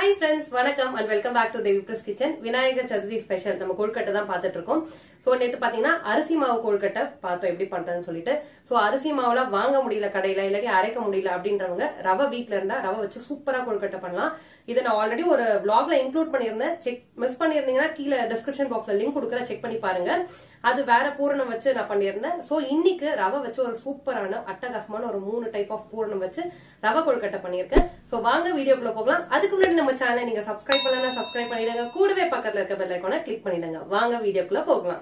hi friends வணக்கம் and welcome back to Devi பிரஸ் kitchen Vinayakar Chaturthi special நம்ம கொழுக்கட்டை தான் பார்த்துட்டு இருக்கோம் சோ நேத்து பாத்தீங்கன்னா அரிசி மாவு கொழுக்கட்டை பார்த்தோம் எப்படி பண்றதுன்னு சொல்லிட்டு சோ அரிசி மாவுல வாங்க முடியல கடையில இல்லாட்டி அரைக்க முடியல அப்படின்றவங்க ரவை வீட்ல இருந்தா ரவை வச்சு சூப்பரா கொழுக்கட்டை பண்ணலாம் இதை நான் ஆல்ரெடி ஒரு vlogல இன்க்ளூட் பண்ணியிருந்தேன் செக் மிஸ் பண்ணியிருந்தீங்கன்னா கீழே டிஸ்கிரிப்ஷன் பாக்ஸ்ல லிங்க் கொடுக்குற செக் பண்ணி பாருங்க அது வேற பூரணம் வச்சு நான் பண்ணியிருந்தேன் சோ இன்னைக்கு ரவை வச்சு ஒரு சூப்பரான அட்டகாசமான ஒரு மூணு டைப் ஆஃப் பூரணம் வச்சு ரவை கொழுக்கட்டை பண்ணியிருக்கேன் சோ வாங்க வீடியோக்குள்ள போகலாம் அதுக்கு முன்னாடி நம்ம சேனலை நீங்க சப்ஸ்கிரைப் பண்ணலாம் சப்ஸ்கிரைப் பண்ணிடுங்க கூடவே பக்கத்துல இருக்க பெல் ஐக்கானை கிளிக் பண்ணிடுங்க வாங்க வீடியோக்குள்ள போகலாம்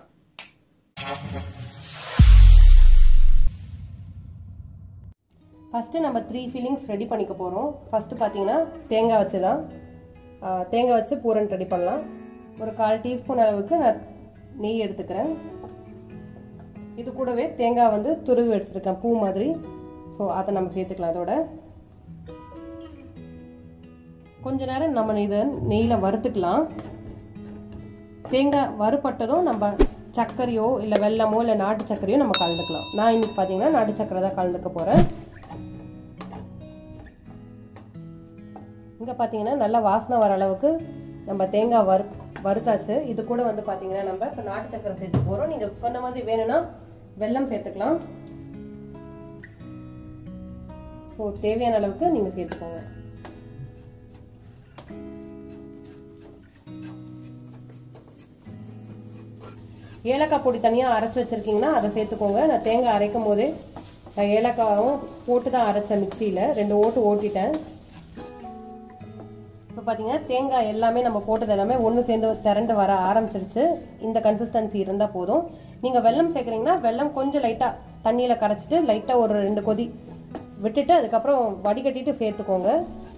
ஃபஸ்ட்டு நம்ம த்ரீ ஃபில்லிங்ஸ் ரெடி பண்ணிக்க போகிறோம் ஃபஸ்ட்டு பார்த்தீங்கன்னா தேங்காய் வச்சு தான் தேங்காய் வச்சு பூரன் ரெடி பண்ணலாம் ஒரு கால் டீஸ்பூன் அளவுக்கு நான் நெய் எடுத்துக்கிறேன் இது கூடவே தேங்காய் வந்து துருவி வச்சுருக்கேன் பூ மாதிரி ஸோ அதை நம்ம சேர்த்துக்கலாம் அதோட கொஞ்ச நேரம் நம்ம இதை நெய்யில் வறுத்துக்கலாம் தேங்காய் வறுப்பட்டதும் நம்ம சர்க்கரையோ இல்லை வெல்லமோ இல்லை நாட்டு சர்க்கரையோ நம்ம கலந்துக்கலாம் நான் இன்னைக்கு பார்த்தீங்கன்னா நாட்டு சர்க்கரை தான் கலந்துக்க போகிறேன் இங்கே பார்த்தீங்கன்னா நல்லா வாசனை வர அளவுக்கு நம்ம தேங்காய் வறு வறுத்தாச்சு இது கூட வந்து பார்த்தீங்கன்னா நம்ம இப்போ நாட்டு சக்கரை சேர்த்து போகிறோம் நீங்கள் சொன்ன மாதிரி வேணும்னா வெல்லம் சேர்த்துக்கலாம் ஸோ தேவையான அளவுக்கு நீங்கள் சேர்த்துக்கோங்க ஏலக்காய் பொடி தனியாக அரைச்சி வச்சுருக்கீங்கன்னா அதை சேர்த்துக்கோங்க நான் தேங்காய் அரைக்கும் போதே நான் ஏலக்காயும் போட்டு தான் அரைச்சேன் மிக்சியில் ரெண்டு ஓட்டு ஓட்டிட்டேன் இப்போ பார்த்தீங்கன்னா தேங்காய் எல்லாமே நம்ம போட்டது எல்லாமே ஒன்று சேர்ந்து திரண்டு வர ஆரம்பிச்சிருச்சு இந்த கன்சிஸ்டன்சி இருந்தால் போதும் நீங்கள் வெல்லம் சேர்க்குறீங்கன்னா வெல்லம் கொஞ்சம் லைட்டாக தண்ணியில் கரைச்சிட்டு லைட்டாக ஒரு ரெண்டு கொதி விட்டுட்டு அதுக்கப்புறம் வடிகட்டிட்டு சேர்த்துக்கோங்க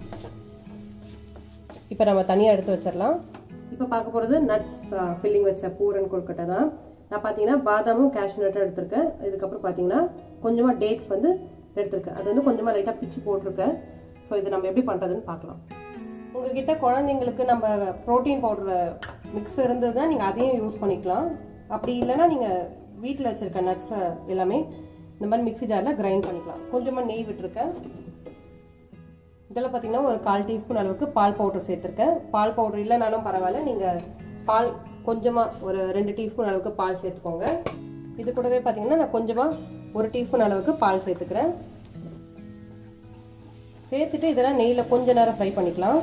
இப்போ நம்ம தனியாக எடுத்து வச்சிடலாம் இப்போ பார்க்க போகிறது நட்ஸ் ஃபில்லிங் வச்ச பூரன் கொழுக்கட்டை தான் நான் பார்த்தீங்கன்னா பாதாமும் கேஷ்யூ நட்டும் எடுத்திருக்கேன் இதுக்கப்புறம் பார்த்தீங்கன்னா கொஞ்சமாக டேட்ஸ் வந்து எடுத்திருக்கேன் அது வந்து கொஞ்சமாக லைட்டாக பிச்சு போட்டிருக்கேன் ஸோ இது நம்ம எப்படி பண்ணுறதுன்னு பார்க்கலாம் உங்ககிட்ட குழந்தைங்களுக்கு நம்ம ப்ரோட்டீன் பவுடர் மிக்ஸ் இருந்ததுன்னா நீங்கள் அதையும் யூஸ் பண்ணிக்கலாம் அப்படி இல்லைன்னா நீங்கள் வீட்டில் வச்சுருக்க நட்ஸை எல்லாமே இந்த மாதிரி மிக்ஸி ஜாரில் கிரைண்ட் பண்ணிக்கலாம் கொஞ்சமாக நெய் விட்டுருக்கேன் இதில் பார்த்தீங்கன்னா ஒரு கால் டீஸ்பூன் அளவுக்கு பால் பவுடர் சேர்த்துருக்கேன் பால் பவுடர் இல்லைனாலும் பரவாயில்ல நீங்கள் பால் கொஞ்சமாக ஒரு ரெண்டு டீஸ்பூன் அளவுக்கு பால் சேர்த்துக்கோங்க இது கூடவே பார்த்தீங்கன்னா நான் கொஞ்சமாக ஒரு டீஸ்பூன் அளவுக்கு பால் சேர்த்துக்கிறேன் சேர்த்துட்டு இதெல்லாம் நெய்யில் கொஞ்ச நேரம் ஃப்ரை பண்ணிக்கலாம்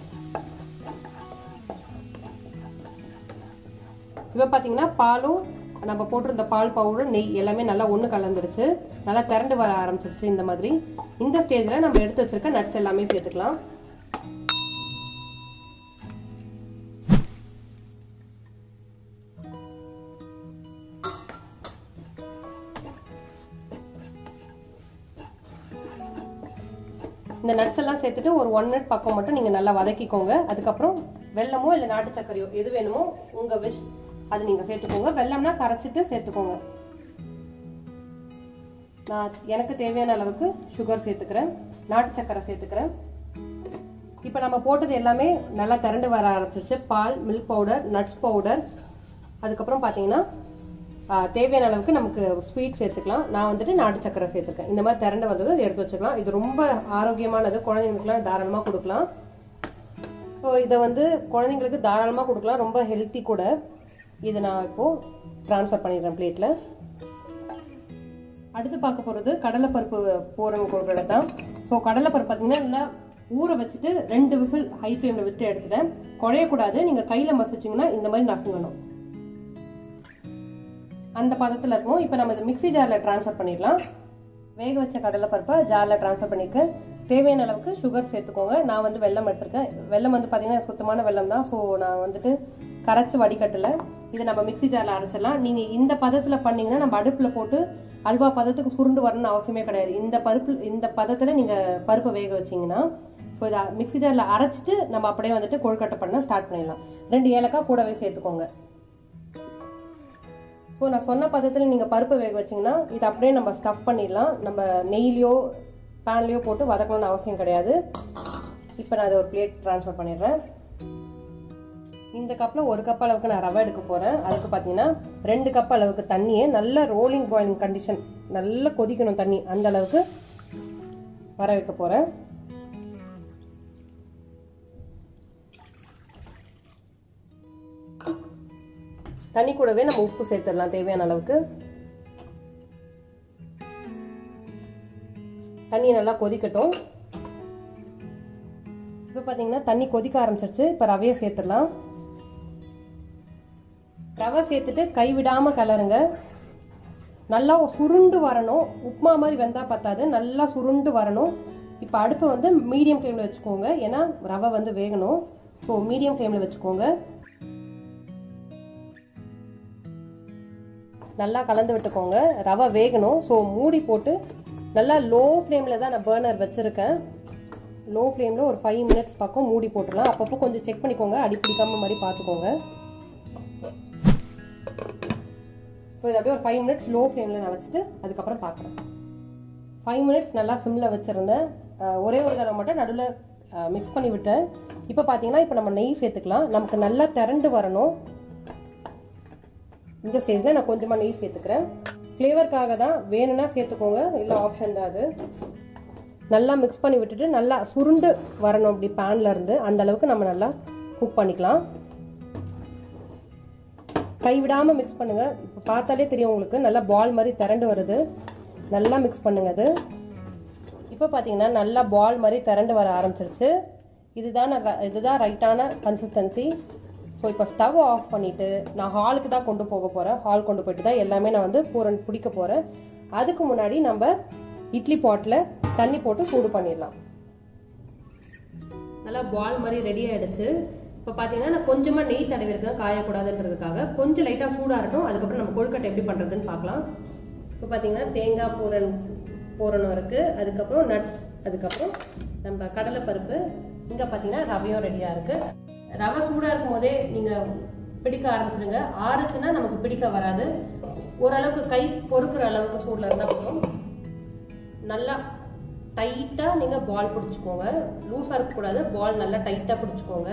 இப்போ பார்த்தீங்கன்னா பாலும் நம்ம போட்டிருந்த பால் பவுடர் நெய் எல்லாமே நல்லா ஒன்று கலந்துருச்சு நல்லா திரண்டு வர ஆரம்பிச்சிருச்சு இந்த மாதிரி இந்த ஸ்டேஜில் நம்ம எடுத்து வச்சிருக்க நட்ஸ் எல்லாமே சேர்த்துக்கலாம் இந்த நட்ஸ் எல்லாம் சேர்த்துட்டு ஒரு ஒன் மினிட் பக்கம் மட்டும் நீங்கள் நல்லா வதக்கிக்கோங்க அதுக்கப்புறம் வெல்லமோ இல்லை நாட்டு சர்க்கரையோ எது வேணுமோ உங்கள் விஷ் அது நீங்கள் சேர்த்துக்கோங்க வெல்லம்னா கரைச்சிட்டு சேர்த்துக்கோங்க நான் எனக்கு தேவையான அளவுக்கு சுகர் சேர்த்துக்கிறேன் நாட்டு சர்க்கரை சேர்த்துக்கிறேன் இப்போ நம்ம போட்டது எல்லாமே நல்லா திரண்டு வர ஆரம்பிச்சிருச்சு பால் மில்க் பவுடர் நட்ஸ் பவுடர் அதுக்கப்புறம் பார்த்தீங்கன்னா தேவையான அளவுக்கு நமக்கு ஸ்வீட் சேர்த்துக்கலாம் நான் வந்துட்டு நாட்டு சக்கரை சேர்த்துருக்கேன் இந்த மாதிரி திரண்டு வந்தது அதை எடுத்து வச்சுக்கலாம் இது ரொம்ப ஆரோக்கியமானது குழந்தைங்களுக்குலாம் தாராளமாக கொடுக்கலாம் ஸோ இதை வந்து குழந்தைங்களுக்கு தாராளமாக கொடுக்கலாம் ரொம்ப ஹெல்த்தி கூட இதை நான் இப்போது ட்ரான்ஸ்ஃபர் பண்ணிடுறேன் பிளேட்டில் அடுத்து பார்க்க போகிறது கடலைப்பருப்பு போரன் கொள்கடை தான் ஸோ கடலைப்பருப்பு பார்த்தீங்கன்னா நல்லா ஊற வச்சுட்டு ரெண்டு விசில் ஹை ஃப்ளேமில் விட்டு எடுத்துட்டேன் குழையக்கூடாது நீங்கள் கையில் மசிச்சிங்கன்னா இந்த மாதிரி நசுங்கணும் அந்த பதத்தில் இருக்கும் இப்போ நம்ம இதை மிக்சி ஜாரில் ட்ரான்ஸ்ஃபர் பண்ணிடலாம் வேக வச்ச கடலைப்பருப்பை ஜாரில் ட்ரான்ஸ்ஃபர் பண்ணிக்க தேவையான அளவுக்கு சுகர் சேர்த்துக்கோங்க நான் வந்து வெள்ளம் எடுத்திருக்கேன் வெள்ளம் வந்து பார்த்தீங்கன்னா சுத்தமான வெள்ளம் தான் ஸோ நான் வந்துட்டு கரைச்சி வடிகட்டலை இதை நம்ம மிக்சி ஜாரில் அரைச்சிடலாம் நீங்கள் இந்த பதத்தில் பண்ணிங்கன்னா நம்ம அடுப்பில் போட்டு அல்வா பதத்துக்கு சுருண்டு வரணும்னு அவசியமே கிடையாது இந்த பருப்பு இந்த பதத்தில் நீங்கள் பருப்பை வேக வச்சிங்கன்னா ஸோ இதை மிக்சி ஜாரில் அரைச்சிட்டு நம்ம அப்படியே வந்துட்டு கொழுக்கட்டை பண்ண ஸ்டார்ட் பண்ணிடலாம் ரெண்டு ஏலக்காய் கூடவே சேர்த்துக்கோங்க ஸோ நான் சொன்ன பதத்தில் நீங்கள் பருப்பு வேக வச்சிங்கன்னா இதை அப்படியே நம்ம ஸ்டஃப் பண்ணிடலாம் நம்ம நெய்லியோ பேன்லேயோ போட்டு வதக்கணும்னு அவசியம் கிடையாது இப்போ நான் அதை ஒரு பிளேட் ட்ரான்ஸ்ஃபர் பண்ணிடுறேன் இந்த கப்பில் ஒரு கப் அளவுக்கு நான் ரவை எடுக்க போகிறேன் அதுக்கு பார்த்தீங்கன்னா ரெண்டு கப் அளவுக்கு தண்ணியை நல்ல ரோலிங் பாயிலிங் கண்டிஷன் நல்லா கொதிக்கணும் தண்ணி அந்த அளவுக்கு வர வைக்க போகிறேன் தண்ணி கூடவே நம்ம உப்பு சேர்த்துடலாம் தேவையான அளவுக்கு தண்ணி நல்லா கொதிக்கட்டும் இப்போ பார்த்தீங்கன்னா தண்ணி கொதிக்க ஆரம்பிச்சிருச்சு இப்போ ரவையை சேர்த்துடலாம் ரவை சேர்த்துட்டு கைவிடாம கலருங்க நல்லா சுருண்டு வரணும் உப்புமா மாதிரி வெந்தா பத்தாது நல்லா சுருண்டு வரணும் இப்போ அடுப்பு வந்து மீடியம் ஃப்ளேமில் வச்சுக்கோங்க ஏன்னா ரவை வந்து வேகணும் ஸோ மீடியம் ஃப்ளேமில் வச்சுக்கோங்க நல்லா கலந்து விட்டுக்கோங்க ரவை வேகணும் ஸோ மூடி போட்டு நல்லா லோ ஃப்ளேமில் தான் நான் பேர்னர் வச்சுருக்கேன் லோ ஃப்ளேமில் ஒரு ஃபைவ் மினிட்ஸ் பக்கம் மூடி போட்டுடலாம் அப்பப்போ கொஞ்சம் செக் பண்ணிக்கோங்க அடி பிடிக்காம மாதிரி பார்த்துக்கோங்க ஸோ இது அப்படியே ஒரு ஃபைவ் மினிட்ஸ் லோ ஃப்ளேமில் நான் வச்சுட்டு அதுக்கப்புறம் பார்க்குறேன் ஃபைவ் மினிட்ஸ் நல்லா சிம்மில் வச்சுருந்தேன் ஒரே ஒரு தடவை மட்டும் நடுவில் மிக்ஸ் பண்ணி விட்டேன் இப்போ பார்த்தீங்கன்னா இப்போ நம்ம நெய் சேர்த்துக்கலாம் நமக்கு நல்லா திரண்டு வரணும் இந்த ஸ்டேஜில் நான் கொஞ்சமாக நெய் சேர்த்துக்கிறேன் ஃப்ளேவருக்காக தான் வேணும்னா சேர்த்துக்கோங்க இல்லை ஆப்ஷன் தான் அது நல்லா மிக்ஸ் பண்ணி விட்டுட்டு நல்லா சுருண்டு வரணும் அப்படி பேன்ல இருந்து அந்த அளவுக்கு நம்ம நல்லா குக் பண்ணிக்கலாம் கைவிடாமல் மிக்ஸ் பண்ணுங்க இப்போ பார்த்தாலே தெரியும் உங்களுக்கு நல்லா பால் மாதிரி திரண்டு வருது நல்லா மிக்ஸ் பண்ணுங்க அது இப்போ பார்த்தீங்கன்னா நல்லா பால் மாதிரி திரண்டு வர ஆரம்பிச்சிருச்சு இதுதான் இதுதான் ரைட்டான கன்சிஸ்டன்சி ஸோ இப்போ ஸ்டவ் ஆஃப் பண்ணிவிட்டு நான் ஹாலுக்கு தான் கொண்டு போக போகிறேன் ஹால் கொண்டு போயிட்டு தான் எல்லாமே நான் வந்து பூரன் பிடிக்க போகிறேன் அதுக்கு முன்னாடி நம்ம இட்லி பாட்டில் தண்ணி போட்டு சூடு பண்ணிடலாம் நல்லா பால் மாதிரி ரெடி ஆயிடுச்சு இப்போ பார்த்தீங்கன்னா நான் கொஞ்சமாக நெய் தடவிருக்கேன் காயக்கூடாதுன்றதுக்காக கொஞ்சம் லைட்டாக சூடாக இருக்கட்டும் அதுக்கப்புறம் நம்ம கொழுக்கட்டை எப்படி பண்ணுறதுன்னு பார்க்கலாம் இப்போ பார்த்தீங்கன்னா தேங்காய் பூரன் பூரணம் இருக்குது அதுக்கப்புறம் நட்ஸ் அதுக்கப்புறம் நம்ம கடலைப்பருப்பு இங்கே பார்த்தீங்கன்னா ரவையும் ரெடியாக இருக்குது ரவை சூடாக இருக்கும் போதே நீங்கள் பிடிக்க ஆரம்பிச்சிருங்க ஆறுச்சுன்னா நமக்கு பிடிக்க வராது ஓரளவுக்கு கை பொறுக்கிற அளவுக்கு சூடில் இருந்தால் போதும் நல்லா டைட்டாக நீங்கள் பால் பிடிச்சிக்கோங்க லூஸாக இருக்கக்கூடாது பால் நல்லா டைட்டாக பிடிச்சிக்கோங்க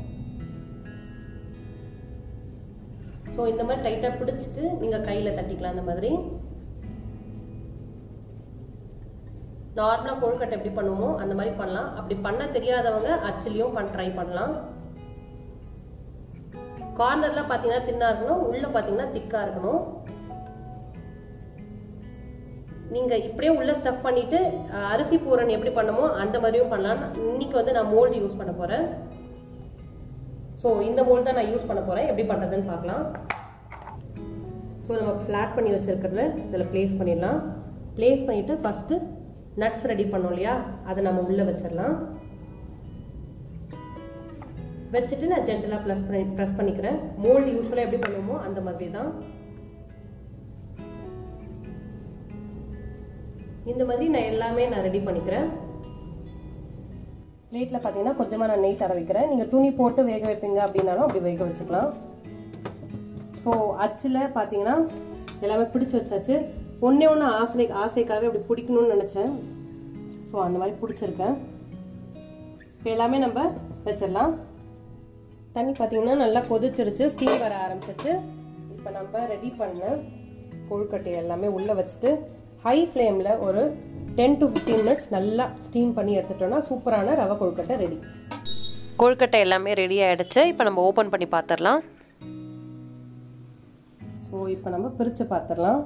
ஸோ இந்த மாதிரி டைட்டாக பிடிச்சிட்டு நீங்கள் கையில் தட்டிக்கலாம் அந்த மாதிரி நார்மலாக கொழுக்கட்டை எப்படி பண்ணுவோமோ அந்த மாதிரி பண்ணலாம் அப்படி பண்ண தெரியாதவங்க அச்சிலையும் பண் ட்ரை பண்ணலாம் கார்னர்லாம் பார்த்தீங்கன்னா தின்னா இருக்கணும் உள்ள பார்த்தீங்கன்னா திக்கா இருக்கணும் நீங்க இப்படியே உள்ள ஸ்டஃப் பண்ணிட்டு அரிசி பூரன் எப்படி பண்ணமோ அந்த மாதிரியும் பண்ணலாம் இன்னைக்கு வந்து நான் மோல்டு யூஸ் பண்ண போறேன் ஸோ இந்த மோல்டு தான் நான் யூஸ் பண்ண போறேன் எப்படி பண்றதுன்னு பார்க்கலாம் ஸோ நம்ம ஃப்ளாட் பண்ணி வச்சிருக்கிறத இதில் பிளேஸ் பண்ணிடலாம் பிளேஸ் பண்ணிட்டு ஃபர்ஸ்ட் நட்ஸ் ரெடி பண்ணோம் இல்லையா அதை நம்ம உள்ள வச்சிடலாம் வச்சுட்டு நான் ஜென்டலாக ப்ளஸ் பண்ணி ப்ரெஸ் பண்ணிக்கிறேன் மோல்டு யூஸ்வலாக எப்படி பண்ணுவோமோ அந்த மாதிரி தான் இந்த மாதிரி நான் எல்லாமே நான் ரெடி பண்ணிக்கிறேன் பிளேட்டில் பார்த்தீங்கன்னா கொஞ்சமாக நான் நெய் தடவிக்கிறேன் நீங்கள் துணி போட்டு வேக வைப்பீங்க அப்படின்னாலும் அப்படி வேக வச்சுக்கலாம் ஸோ அச்சில் பார்த்தீங்கன்னா எல்லாமே பிடிச்சி வச்சாச்சு ஒன்றே ஒன்று ஆசை ஆசைக்காக இப்படி பிடிக்கணும்னு நினச்சேன் ஸோ அந்த மாதிரி பிடிச்சிருக்கேன் இப்போ எல்லாமே நம்ம வச்சிடலாம் தண்ணி பார்த்தீங்கன்னா நல்லா கொதிச்சிருச்சு ஸ்டீம் வர ஆரம்பிச்சிருச்சு இப்போ நம்ம ரெடி பண்ண கொழுக்கட்டை எல்லாமே உள்ளே வச்சுட்டு ஹை ஃப்ளேமில் ஒரு டென் டு ஃபிஃப்டீன் மினிட்ஸ் நல்லா ஸ்டீம் பண்ணி எடுத்துட்டோம்னா சூப்பரான ரவை கொழுக்கட்டை ரெடி கொழுக்கட்டை எல்லாமே ரெடி ஆகிடுச்சு இப்போ நம்ம ஓப்பன் பண்ணி பார்த்துடலாம் ஸோ இப்போ நம்ம பிரித்து பார்த்துடலாம்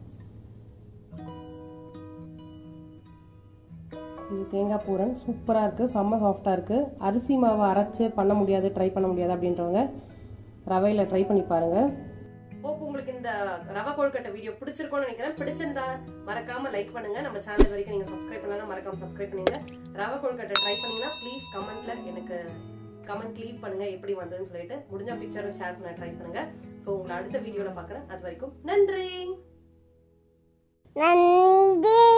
இது தேங்காய் பூரன் சூப்பராக இருக்குது செம்ம சாஃப்டாக இருக்குது அரிசி மாவு அரைச்சு பண்ண முடியாது ட்ரை பண்ண முடியாது அப்படின்றவங்க ரவையில் ட்ரை பண்ணி பாருங்கள் ஹோப் உங்களுக்கு இந்த ரவை கொழுக்கட்டை வீடியோ பிடிச்சிருக்கும்னு நினைக்கிறேன் பிடிச்சிருந்தா மறக்காம லைக் பண்ணுங்க நம்ம சேனல் வரைக்கும் நீங்க சப்ஸ்கிரைப் பண்ணலாம் மறக்காம சப்ஸ்கிரைப் பண்ணுங்க ரவை கொழுக்கட்டை ட்ரை பண்ணீங்கன்னா ப்ளீஸ் கமெண்ட்ல எனக்கு கமெண்ட் லீவ் பண்ணுங்க எப்படி வந்ததுன்னு சொல்லிட்டு முடிஞ்ச பிக்சரும் ஷேர் பண்ண ட்ரை பண்ணுங்க ஸோ உங்களை அடுத்த வீடியோல பார்க்குறேன் அது வரைக்கும் நன்றி நன்றி